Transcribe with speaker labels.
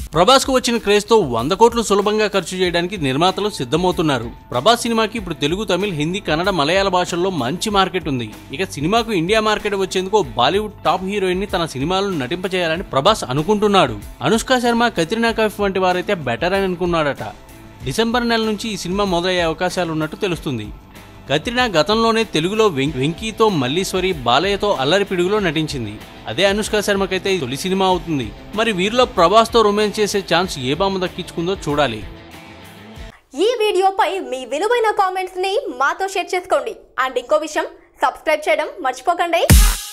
Speaker 1: ప్రభాస్ కు వచ్చిన క్రేజ్ తో వంద కోట్లు సులభంగా ఖర్చు చేయడానికి నిర్మాతలు సిద్ధమవుతున్నారు ప్రభాస్ సినిమాకి ఇప్పుడు తెలుగు తమిళ్ హిందీ కన్నడ మలయాళ భాషల్లో మంచి మార్కెట్ ఉంది ఇక సినిమాకు ఇండియా మార్కెట్ వచ్చేందుకు ఓ బాలీవుడ్ టాప్ హీరోయిన్ ని తన సినిమాలను నటింపజేయాలని ప్రభాస్ అనుకుంటున్నాడు అనుష్క శర్మ కత్రినా కైఫ్ వంటి వారైతే బెటర్ అని అనుకున్నాడట డిసెంబర్ నెల నుంచి ఈ సినిమా మొదలయ్యే అవకాశాలు ఉన్నట్టు తెలుస్తుంది కత్రినా గతంలోనే తెలుగులో వెం- వెంకీతో మల్లీశ్వరి బాలయ్యతో అల్లరి పిడుగులో నటించింది అదే అనుష్క శర్మకైతే ఇది తొలి సినిమా అవుతుంది మరి వీరిలో ప్రభాస్తో రొమాన్స్ చేసే ఛాన్స్ ఏ బామ్మ దక్కించుకుందో చూడాలి
Speaker 2: ఈ వీడియోపై మీ విలువైన కామెంట్స్ ని మాతో షేర్ చేసుకోండి అండ్ ఇంకో విషయం సబ్స్క్రైబ్ చేయడం మర్చిపోకండి